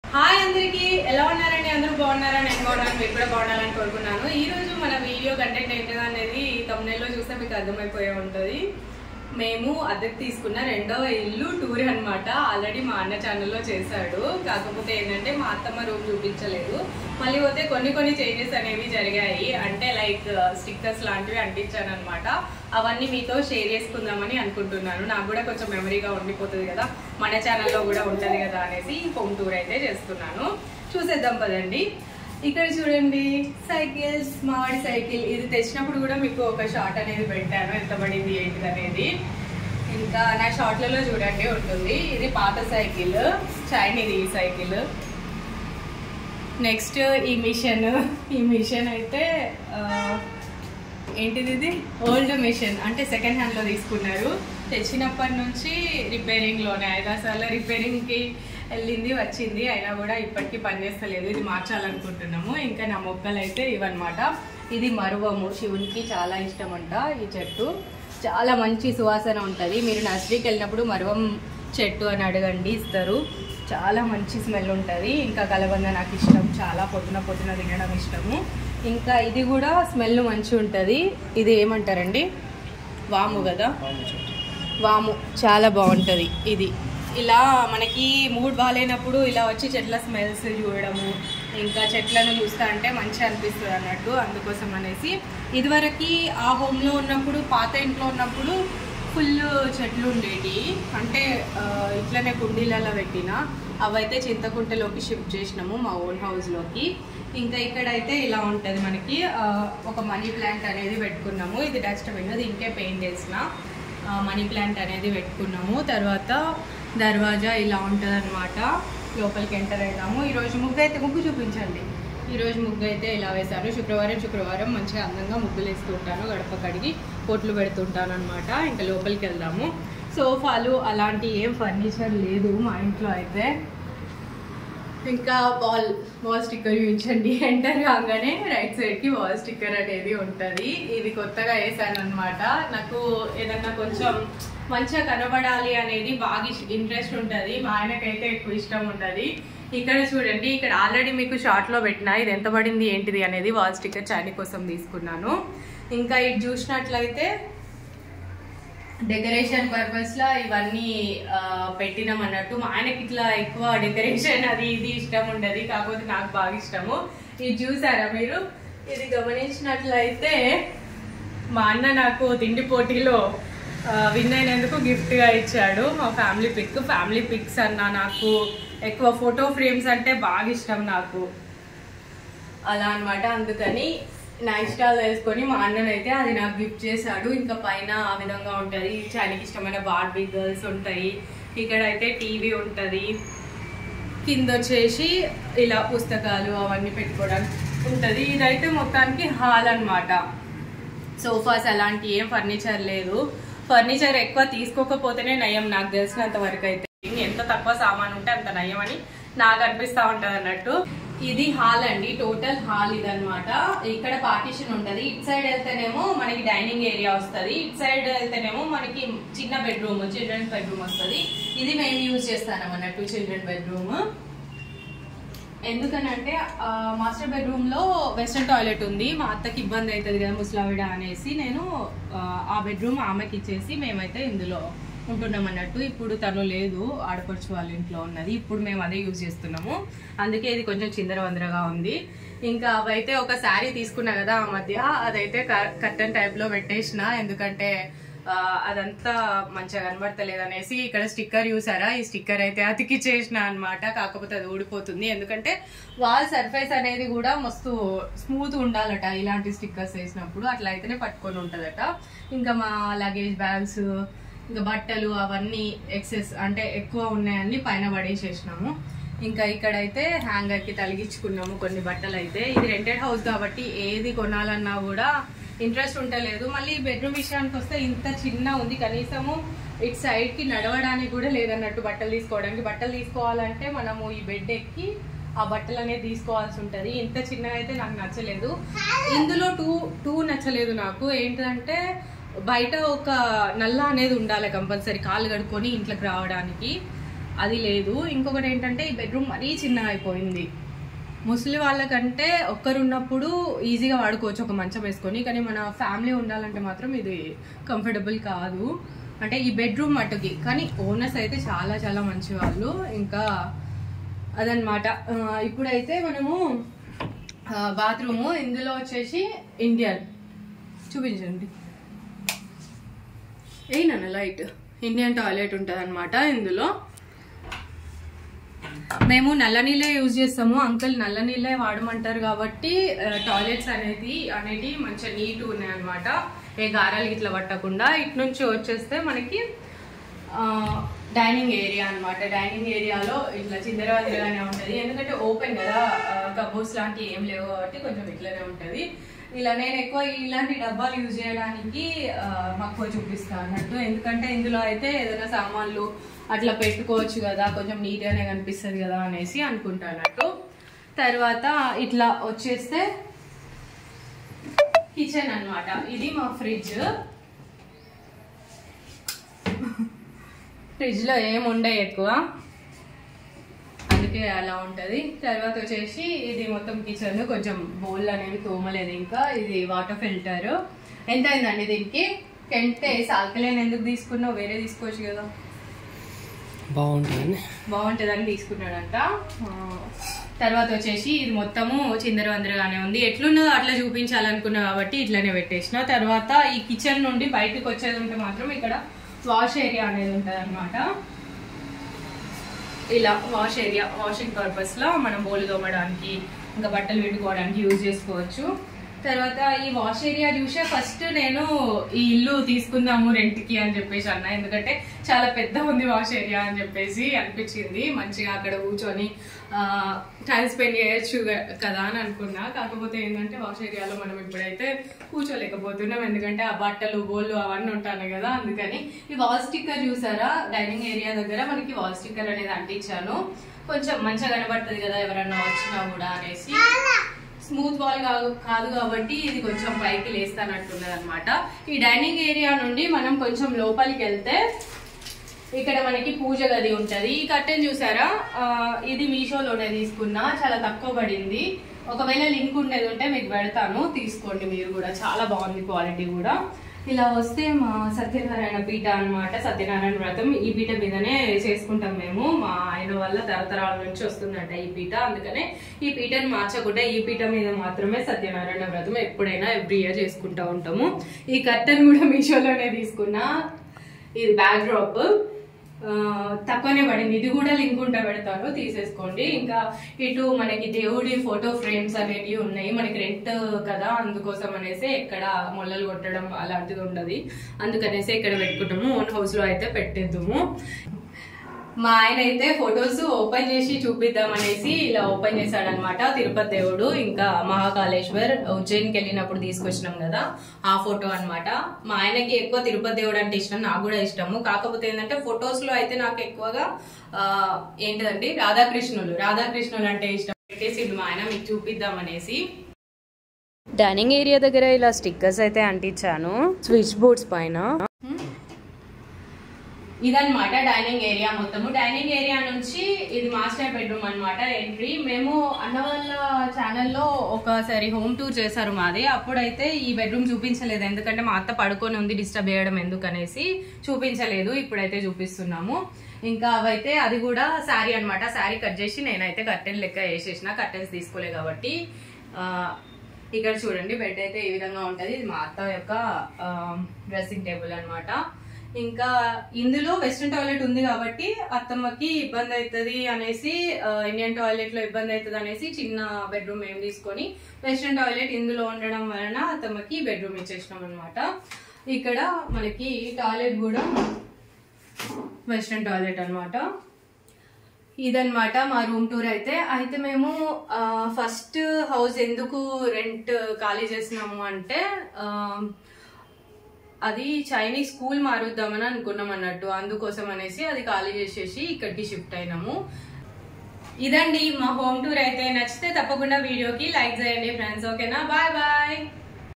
hi అందరికి ఎలా ఉన్నారండి అందరూ బాగున్నారా నేను బాగున్నాను మీరు కూడా బాగున్నారని కోరుకున్నాను ఈ రోజు మన వీడియో కంటెంట్ ఏంటిదో అనేది తమిళలో చూస్తే మీకు అర్థమైపోయే ఉంటుంది మేము అద్దెకు తీసుకున్న రెండవ ఇల్లు టూర్ అన్నమాట ఆల్రెడీ మా అన్న ఛానల్లో చేశాడు కాకపోతే ఏంటంటే మా అత్తమ్మ రూమ్ చూపించలేదు మళ్ళీ పోతే కొన్ని కొన్ని చేంజెస్ అనేవి జరిగాయి అంటే లైక్ స్టిక్కర్స్ లాంటివి అంటించాను అనమాట అవన్నీ మీతో షేర్ చేసుకుందామని అనుకుంటున్నాను నాకు కూడా కొంచెం మెమరీగా ఉండిపోతుంది కదా మన ఛానల్లో కూడా ఉంటుంది కదా అనేసి హోమ్ టూర్ అయితే చేస్తున్నాను చూసేద్దాం పదండి ఇక్కడ చూడండి సైకిల్స్ మావాడి సైకిల్ ఇది తెచ్చినప్పుడు కూడా మీకు ఒక షార్ట్ అనేది పెట్టాను ఎంత పడింది ఏంటిది అనేది ఇంకా నా షార్ట్లలో చూడండి ఉంటుంది ఇది పాత సైకిల్ చైనీది ఈ సైకిల్ నెక్స్ట్ ఈ మిషన్ ఈ మిషన్ అయితే ఆ, ఏంటిది ఇది ఓల్డ్ మిషన్ అంటే సెకండ్ హ్యాండ్లో తీసుకున్నారు తెచ్చినప్పటి నుంచి రిపేరింగ్లోనే ఐదారు సార్లు రిపేరింగ్కి వెళ్ళింది వచ్చింది అయినా కూడా ఇప్పటికీ పనిచేస్తలేదు ఇది మార్చాలనుకుంటున్నాము ఇంకా నా మొక్కలు అయితే ఇవన్నమాట ఇది మరువము శివునికి చాలా ఇష్టం అంట ఈ చెట్టు చాలా మంచి సువాసన ఉంటుంది మీరు నర్సరీకి వెళ్ళినప్పుడు మరువం చెట్టు అని అడగండి ఇస్తారు చాలా మంచి స్మెల్ ఉంటుంది ఇంకా కలబంద నాకు ఇష్టం చాలా పొద్దున పొద్దున తినడం ఇష్టము ఇంకా ఇది కూడా స్మెల్ మంచి ఉంటుంది ఇది ఏమంటారండి వాము కదా వాము చాలా బాగుంటుంది ఇది ఇలా మనకి మూడ్ బాగాలేనప్పుడు ఇలా వచ్చి చెట్ల స్మెల్స్ చూడడము ఇంకా చెట్లను చూస్తా అంటే మంచిగా అనిపిస్తుంది అన్నట్టు అందుకోసం అనేసి ఇదివరకు ఆ హోమ్లో ఉన్నప్పుడు పాత ఇంట్లో ఉన్నప్పుడు ఫుల్ చెట్లు ఉండేటి అంటే ఆ, ఇట్లనే కుండీలలో పెట్టిన అవైతే చింతకుంటలోకి షిఫ్ట్ చేసినాము మా ఓన్ హౌస్లోకి ఇంకా ఇక్కడైతే ఇలా ఉంటుంది మనకి ఆ, ఒక మనీ ప్లాంట్ అనేది పెట్టుకున్నాము ఇది డస్ట్బిన్ దీనికే పెయింట్ వేసిన ఆ, మనీ ప్లాంట్ అనేది పెట్టుకున్నాము తర్వాత దర్వాజా ఇలా ఉంటుంది అనమాట లోపలికి ఎంటర్ అయినాము ఈరోజు ముగ్గు అయితే ముగ్గు చూపించండి ఈరోజు ముగ్గు అయితే ఇలా వేశాను శుక్రవారం శుక్రవారం మంచిగా అందంగా ముగ్గులు వేస్తుంటాను గడప కడిగి పొట్లు పెడుతుంటాను అనమాట ఇంకా లోపలికి వెళ్దాము సోఫాలు అలాంటి ఏం ఫర్నిచర్ లేదు మా ఇంట్లో అయితే ఇంకా వాల్ వాల్ స్టిక్కర్ చూపించండి ఎంటర్ కాగానే రైట్ సైడ్ కి వాల్ స్టిక్కర్ అనేది ఉంటది ఇది కొత్తగా వేసాను అనమాట నాకు ఏదన్నా కొంచెం మంచిగా కనబడాలి అనేది బాగా ఇంట్రెస్ట్ ఉంటది మా ఆయనకైతే ఎక్కువ ఇష్టం ఉంటది ఇక్కడ చూడండి ఇక్కడ ఆల్రెడీ మీకు షార్ట్ లో పెట్టిన ఇది ఎంత పడింది ఏంటిది అనేది వాల్ స్టిక్కర్ చానీ కోసం తీసుకున్నాను ఇంకా ఇది చూసినట్లయితే డెకరేషన్ పర్పస్ లా ఇవన్నీ ఆ, పెట్టినాం అన్నట్టు మా ఆయనకి ఇట్లా ఎక్కువ డెకరేషన్ అది ఇది ఇష్టం ఉండదు కాకపోతే నాకు బాగా ఇష్టము ఇది చూసారా మీరు ఇది గమనించినట్లయితే మా అన్న నాకు తిండి పోటీలో విన్ అయినందుకు gift గా ఇచ్చాడు మా ఫ్యామిలీ పిక్ ఫ్యామిలీ పిక్స్ అన్న నాకు ఎక్కువ ఫోటో ఫ్రేమ్స్ అంటే బాగా ఇష్టం నాకు అలా అన్నమాట అందుకని నా ఇష్టాలు తెలుసుకొని మా అన్ననైతే అది నాకు గిఫ్ట్ చేశాడు ఇంకా పైన ఆ విధంగా ఉంటుంది చానికి ఇష్టమైన బార్బీ గర్ల్స్ ఉంటాయి ఇక్కడ అయితే టీవీ ఉంటుంది కింద వచ్చేసి ఇలా పుస్తకాలు అవన్నీ పెట్టుకోవడానికి ఉంటుంది ఇదైతే మొత్తానికి హాల్ అన్నమాట సోఫాస్ అలాంటి ఏం ఫర్నిచర్ లేదు ఫర్నిచర్ ఎక్కువ తీసుకోకపోతేనే నయం నాకు తెలిసినంత వరకు అయితే ఎంత తక్కువ సామాన్ ఉంటే అంత నయం అని నాకు అనిపిస్తా ఉంటది అన్నట్టు ఇది హాల్ అండి టోటల్ హాల్ ఇదన్నమాట ఇక్కడ పార్టీషన్ ఉంటది ఇట్ సైడ్ వెళ్తేనేమో మనకి డైనింగ్ ఏరియా వస్తది ఇట్ సైడ్ వెళ్తేనేమో మనకి చిన్న బెడ్రూమ్ చిల్డ్రన్స్ బెడ్రూమ్ వస్తది ఇది మేము యూజ్ చేస్తాం అన్నట్టు చిల్డ్రన్ బెడ్రూమ్ ఎందుకనంటే ఆ, మాస్టర్ బెడ్రూమ్ లో వెస్ట్రన్ టాయిలెట్ ఉంది మా అత్తకి ఇబ్బంది అవుతుంది కదా ముసలావిడ అనేసి నేను ఆ, ఆ బెడ్రూమ్ ఆమెకి ఇచ్చేసి మేమైతే ఇందులో ఉంటున్నాం అన్నట్టు ఇప్పుడు తను లేదు ఆడపడుచు వాళ్ళ ఇంట్లో ఉన్నది ఇప్పుడు మేము అదే యూజ్ చేస్తున్నాము అందుకే ఇది కొంచెం చిందర వందరగా ఉంది ఇంకా అవైతే ఒక శారీ తీసుకున్నా కదా ఆ మధ్య అదైతే కట్టన్ టైప్ లో పెట్టేసిన ఎందుకంటే ఆ, అదంతా మంచిగా కనబడతలేదు అనేసి ఇక్కడ స్టిక్కర్ చూసారా ఈ స్టిక్కర్ అయితే అతికి చేసిన అన్నమాట కాకపోతే అది ఊడిపోతుంది ఎందుకంటే వాల్ సర్ఫేస్ అనేది కూడా మస్తు స్మూత్ ఉండాలట ఇలాంటి స్టిక్కర్స్ వేసినప్పుడు అట్లా అయితేనే పట్టుకొని ఉంటదట ఇంకా మా లగేజ్ బ్యాగ్స్ ఇంకా బట్టలు అవన్నీ ఎక్సెస్ అంటే ఎక్కువ ఉన్నాయని పైన పడేసేసినాము ఇంకా ఇక్కడైతే హ్యాంగర్ కి తలిగించుకున్నాము కొన్ని బట్టలు అయితే ఇది రెంటెడ్ హౌస్ కాబట్టి ఏది కొనాలన్నా కూడా ఇంట్రెస్ట్ ఉండలేదు మళ్ళీ బెడ్రూమ్ విషయానికి వస్తే ఇంత చిన్న ఉంది కనీసము ఇటు సైడ్ కి నడవడానికి కూడా లేదన్నట్టు బట్టలు తీసుకోవడానికి బట్టలు తీసుకోవాలంటే మనము ఈ బెడ్ ఎక్కి ఆ బట్టలు అనేది తీసుకోవాల్సి ఉంటది ఇంత చిన్నగా అయితే నాకు నచ్చలేదు ఇందులో టూ టూ నచ్చలేదు నాకు ఏంటంటే బయట ఒక నల్ల అనేది ఉండాలి కంపల్సరీ కాళ్ళు కడుక్కొని ఇంట్లోకి రావడానికి అది లేదు ఇంకొకటి ఏంటంటే ఈ బెడ్రూమ్ మరీ చిన్నగా అయిపోయింది ముసలి వాళ్ళకంటే ఒక్కరున్నప్పుడు ఈజీగా వాడుకోవచ్చు ఒక మంచం వేసుకొని కానీ మన ఫ్యామిలీ ఉండాలంటే మాత్రం ఇది కంఫర్టబుల్ కాదు అంటే ఈ బెడ్రూమ్ మట్టుకి కానీ ఓనర్స్ అయితే చాలా చాలా మంచి వాళ్ళు ఇంకా అదనమాట ఆ, ఇప్పుడైతే మనము బాత్రూము ఇందులో వచ్చేసి ఇండియన్ చూపించండి ఏ నాన్న లైట్ ఇండియన్ టాయిలెట్ ఉంటుంది అనమాట ఇందులో మేము నల్ల నీళ్ళే యూజ్ చేస్తాము అంకుల్ నల్ల నీళ్ళే వాడమంటారు కాబట్టి టాయిలెట్స్ అనేది అనేది మంచిగా నీట్ ఉన్నాయి అనమాట ఏ గారాలు ఇట్లా పట్టకుండా ఇటు నుంచి వచ్చేస్తే మనకి డైనింగ్ ఏరియా అన్నమాట డైనింగ్ ఏరియాలో ఇట్లా చిందరవందరగానే ఉంటుంది ఎందుకంటే ఓపెన్ కదా కబోర్డ్స్ లాంటివి ఏం లేవు కాబట్టి కొంచెం ఇట్లనే ఉంటుంది ఇలా నేను ఎక్కువ ఇలాంటి డబ్బాలు యూజ్ చేయడానికి ఆ, మక్కువ చూపిస్తాను అన్నట్టు ఎందుకంటే ఇందులో అయితే ఏదైనా సామాన్లు అట్లా పెట్టుకోవచ్చు కదా కొంచెం నీట్గానే కనిపిస్తుంది కదా అనేసి అనుకుంటానట్టు తర్వాత ఇట్లా వచ్చేస్తే కిచెన్ అన్నమాట ఇది మా ఫ్రిడ్జ్ ఫ్రిడ్జ్ లో ఏం ఉండే ఎక్కువ అందుకే అలా ఉంటది తర్వాత వచ్చేసి ఇది మొత్తం కిచెన్ కొంచెం బౌల్ అనేవి తోమలేదు ఇంకా ఇది వాటర్ ఫిల్టర్ ఎంత అయిందండి దీనికి కెంటే సాల్కలేని ఎందుకు తీసుకున్నావు వేరే తీసుకోవచ్చు కదా బాగుంటుంది బాగుంటుందని తీసుకున్నాడంట ఆ, తర్వాత వచ్చేసి ఇది మొత్తము చిందర వందరగానే ఉంది ఎట్లున్నదో అట్లా చూపించాలనుకున్నా కాబట్టి ఇట్లనే పెట్టేసిన తర్వాత ఈ కిచెన్ నుండి బయటకు వచ్చేది ఉంటే మాత్రం ఇక్కడ వాష్ ఏరియా అనేది ఉంటుంది అనమాట ఇలా వాష్ ఏరియా వాషింగ్ పర్పస్ లో మనం బోలు తోమడానికి ఇంకా బట్టలు పెట్టుకోవడానికి యూజ్ చేసుకోవచ్చు తర్వాత ఈ వాష్ ఏరియా చూసే ఫస్ట్ నేను ఈ ఇల్లు తీసుకుందాము రెంట్ కి అని చెప్పేసి అన్నా ఎందుకంటే చాలా పెద్ద ఉంది వాష్ ఏరియా అని చెప్పేసి అనిపించింది మంచిగా అక్కడ కూర్చొని టైం స్పెండ్ చేయొచ్చు గ- కదా అని అనుకున్నా కాకపోతే ఏంటంటే వాష్ ఏరియాలో మనం ఇప్పుడైతే కూర్చోలేకపోతున్నాం ఎందుకంటే ఆ బట్టలు బోళ్ళు అవన్నీ ఉంటాయి కదా అందుకని ఈ వాల్ స్టిక్కర్ చూసారా డైనింగ్ ఏరియా దగ్గర మనకి వాల్ స్టిక్కర్ అనేది అంటించాను కొంచెం మంచిగా కనబడుతుంది కదా ఎవరన్నా వచ్చినా కూడా అనేసి స్మూత్ వాల్ కాదు కాదు కాబట్టి ఇది కొంచెం పైకి లేస్తానట్టున్నది అనమాట ఈ డైనింగ్ ఏరియా నుండి మనం కొంచెం లోపలికి వెళ్తే ఇక్కడ మనకి పూజ గది ఉంటది ఈ కట్టెన్ చూసారా ఆ, ఇది మీషోలోనే తీసుకున్నా చాలా తక్కువ పడింది ఒకవేళ లింక్ ఉండేది ఉంటే మీకు పెడతాను తీసుకోండి మీరు కూడా చాలా బాగుంది క్వాలిటీ కూడా ఇలా వస్తే మా సత్యనారాయణ పీఠ అన్నమాట సత్యనారాయణ వ్రతం ఈ పీఠ మీదనే చేసుకుంటాం మేము మా ఆయన వల్ల తరతరాల నుంచి వస్తుందంట ఈ పీఠ అందుకనే ఈ పీఠను మార్చకుండా ఈ పీఠ మీద మాత్రమే సత్యనారాయణ వ్రతం ఎప్పుడైనా ఎవ్రీ ఇయర్ చేసుకుంటా ఉంటాము ఈ కట్టెన్ కూడా మీషోలోనే తీసుకున్నా ఇది బ్యాక్ డ్రాప్ ఆ, తక్కువనే పడింది ఇది కూడా లింక్ ఉంటే పెడతాను తీసేసుకోండి ఇంకా ఇటు మనకి దేవుడి ఫోటో ఫ్రేమ్స్ అనేవి ఉన్నాయి మనకి రెంట్ కదా అందుకోసం అనేసి ఎక్కడ మొల్లలు కొట్టడం అలాంటిది ఉండదు అందుకనేసి ఇక్కడ పెట్టుకుంటాము ఓన్ హౌస్ లో అయితే పెట్టేద్దాము మా ఆయన అయితే ఫొటోస్ ఓపెన్ చేసి చూపిద్దాం అనేసి ఇలా ఓపెన్ చేశాడు అనమాట తిరుపతి దేవుడు ఇంకా మహాకాళేశ్వర్ ఉజ్జయిన్కి వెళ్ళినప్పుడు తీసుకొచ్చినాం కదా ఆ ఫోటో అన్నమాట మా ఆయనకి ఎక్కువ తిరుపతి దేవుడు అంటే ఇష్టం నాకు కూడా ఇష్టము కాకపోతే ఏంటంటే ఫొటోస్ లో అయితే నాకు ఎక్కువగా ఆ, ఏంటిదండి రాధాకృష్ణులు రాధాకృష్ణులు అంటే ఇష్టం పెట్టేసి మా ఆయన మీకు చూపిద్దాం అనేసి డైనింగ్ ఏరియా దగ్గర ఇలా స్టిక్కర్స్ అయితే అంటించాను స్విచ్ బోర్డ్స్ పైన ఇదన్నమాట డైనింగ్ ఏరియా మొత్తము డైనింగ్ ఏరియా నుంచి ఇది మాస్టర్ బెడ్రూమ్ అన్నమాట ఎంట్రీ మేము అన్న వాళ్ళ ఛానల్లో ఒకసారి హోమ్ టూర్ చేశారు మాది అప్పుడైతే ఈ బెడ్రూమ్ చూపించలేదు ఎందుకంటే మా అత్త పడుకొని ఉంది డిస్టర్బ్ చేయడం ఎందుకనేసి చూపించలేదు ఇప్పుడైతే చూపిస్తున్నాము ఇంకా అవైతే అది కూడా శారీ అన్నమాట శారీ కట్ చేసి నేనైతే కర్టెన్ లెక్క వేసేసిన కర్టెన్స్ తీసుకోలే కాబట్టి ఆ, ఇక్కడ చూడండి బెడ్ అయితే ఈ విధంగా ఉంటది ఇది మా అత్త యొక్క డ్రెస్సింగ్ టేబుల్ అన్నమాట ఇంకా ఇందులో వెస్ట్రన్ టాయిలెట్ ఉంది కాబట్టి అత్తమ్మకి ఇబ్బంది అవుతుంది అనేసి ఆ, ఇండియన్ టాయిలెట్ లో ఇబ్బంది అవుతుంది అనేసి చిన్న బెడ్రూమ్ ఏం తీసుకొని వెస్ట్రన్ టాయిలెట్ ఇందులో ఉండడం వలన అత్తమ్మకి బెడ్రూమ్ ఇచ్చేసినాం అనమాట ఇక్కడ మనకి టాయిలెట్ కూడా వెస్ట్రన్ టాయిలెట్ అన్నమాట ఇదన్నమాట మా రూమ్ టూర్ అయితే అయితే మేము ఫస్ట్ హౌస్ ఎందుకు రెంట్ ఖాళీ చేసినాము అంటే ఆ, అది చైనీస్ స్కూల్ మారుద్దామని అనుకున్నాం అన్నట్టు అందుకోసం అనేసి అది ఖాళీ చేసేసి ఇక్కడికి షిఫ్ట్ అయినాము ఇదండి మా హోమ్ టూర్ అయితే నచ్చితే తప్పకుండా వీడియోకి లైక్ చేయండి ఫ్రెండ్స్ ఓకేనా బాయ్ బాయ్